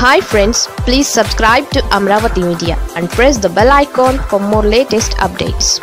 hi friends please subscribe to Amaravati media and press the bell icon for more latest updates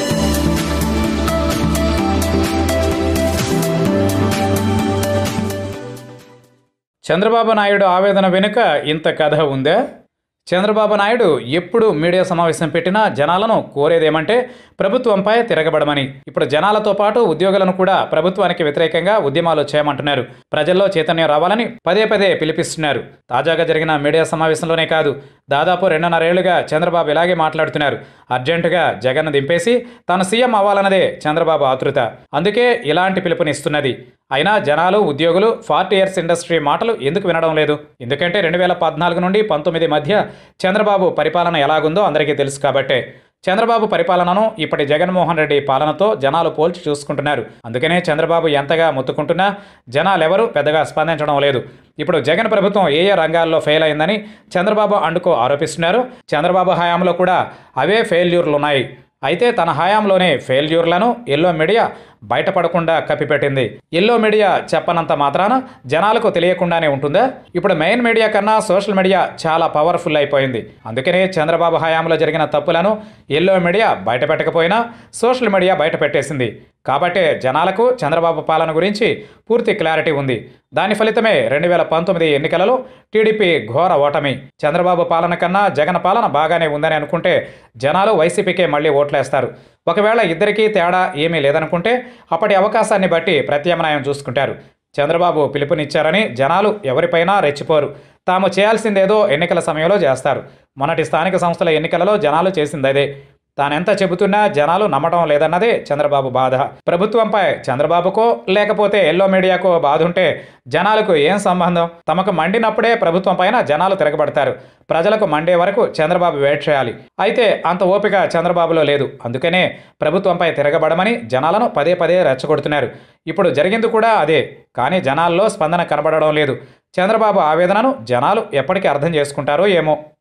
Chandrababu Naidu ఆవేదన వెనుక ఇంత కథ ఉందా చంద్రబాబు నాయుడు ఎప్పుడు మీడియా సమావేశం పెట్టినా జనాలను కోరేదేమంటే ప్రభుత్వంపై తిరగబడమని ఇప్పుడు జనాలతో పాటు ఉద్యోగులను కూడా ప్రభుత్వానికి వ్యతిరేకంగా ఉద్యమాలు చేయమంటున్నారు ప్రజల్లో చైతన్యం రావాలని పదే పదే పిలిపిస్తున్నారు తాజాగా జరిగిన మీడియా సమావేశంలోనే కాదు దాదాపు రెండున్నరేళ్లుగా చంద్రబాబు ఇలాగే మాట్లాడుతున్నారు అర్జెంటుగా జగన్ దింపేసి తాను సీఎం అవ్వాలన్నదే చంద్రబాబు ఆతృత అందుకే ఇలాంటి పిలుపునిస్తున్నది అయినా జనాలు ఉద్యోగులు ఫార్టీ ఇయర్స్ ఇండస్ట్రీ మాటలు ఎందుకు వినడం లేదు ఎందుకంటే రెండు వేల పద్నాలుగు నుండి పంతొమ్మిది మధ్య చంద్రబాబు పరిపాలన ఎలాగుందో అందరికీ తెలుసు కాబట్టే చంద్రబాబు పరిపాలనను ఇప్పటి జగన్మోహన్ రెడ్డి పాలనతో జనాలు పోల్చి చూసుకుంటున్నారు అందుకనే చంద్రబాబు ఎంతగా మొత్తుకుంటున్నా జనాలెవరూ పెద్దగా స్పందించడం లేదు ఇప్పుడు జగన్ ప్రభుత్వం ఏ ఏ రంగాల్లో ఫెయిల్ అయిందని చంద్రబాబు అండుకో ఆరోపిస్తున్నారు చంద్రబాబు హయాంలో కూడా అవే ఫెయిల్యూర్లు ఉన్నాయి అయితే తన హయాంలోనే ఫెయిల్యూర్లను ఎల్లో మీడియా బయటపడకుండా కప్పిపెట్టింది ఎల్లో మీడియా చెప్పనంత మాత్రాన జనాలకు తెలియకుండానే ఉంటుందా ఇప్పుడు మెయిన్ మీడియా కన్నా సోషల్ మీడియా చాలా పవర్ఫుల్ అయిపోయింది అందుకనే చంద్రబాబు హయాంలో జరిగిన తప్పులను ఎల్లో మీడియా బయటపెట్టకపోయినా సోషల్ మీడియా బయటపెట్టేసింది కాబట్టే జనాలకు చంద్రబాబు పాలన గురించి పూర్తి క్లారిటీ ఉంది దాని ఫలితమే రెండు వేల పంతొమ్మిది ఎన్నికలలో టీడీపీ ఘోర ఓటమి చంద్రబాబు పాలన కన్నా జగన్ పాలన బాగానే ఉందని అనుకుంటే జనాలు వైసీపీకే మళ్ళీ ఓట్లేస్తారు ఒకవేళ ఇద్దరికీ తేడా ఏమీ లేదనుకుంటే అప్పటి అవకాశాన్ని బట్టి ప్రత్యామ్నాయం చూసుకుంటారు చంద్రబాబు పిలుపునిచ్చారని జనాలు ఎవరిపైనా రెచ్చిపోరు తాము చేయాల్సిందేదో ఎన్నికల సమయంలో చేస్తారు మొన్నటి స్థానిక సంస్థల ఎన్నికలలో జనాలు చేసిందదే తానెంత చెబుతున్నా జనాలు నమ్మటం లేదన్నదే చంద్రబాబు బాధ ప్రభుత్వంపై చంద్రబాబుకో లేకపోతే ఎల్లో మీడియాకో బాధ ఉంటే జనాలకు ఏం సంబంధం తమకు మండినప్పుడే ప్రభుత్వం పైన జనాలు తిరగబడతారు ప్రజలకు మండే వరకు చంద్రబాబు వెయిట్ చేయాలి అయితే అంత ఓపిక చంద్రబాబులో లేదు అందుకనే ప్రభుత్వంపై తిరగబడమని జనాలను పదే పదే రెచ్చగొడుతున్నారు ఇప్పుడు జరిగింది కూడా అదే కానీ జనాల్లో స్పందన కనబడడం లేదు చంద్రబాబు ఆవేదనను జనాలు ఎప్పటికీ అర్థం చేసుకుంటారో ఏమో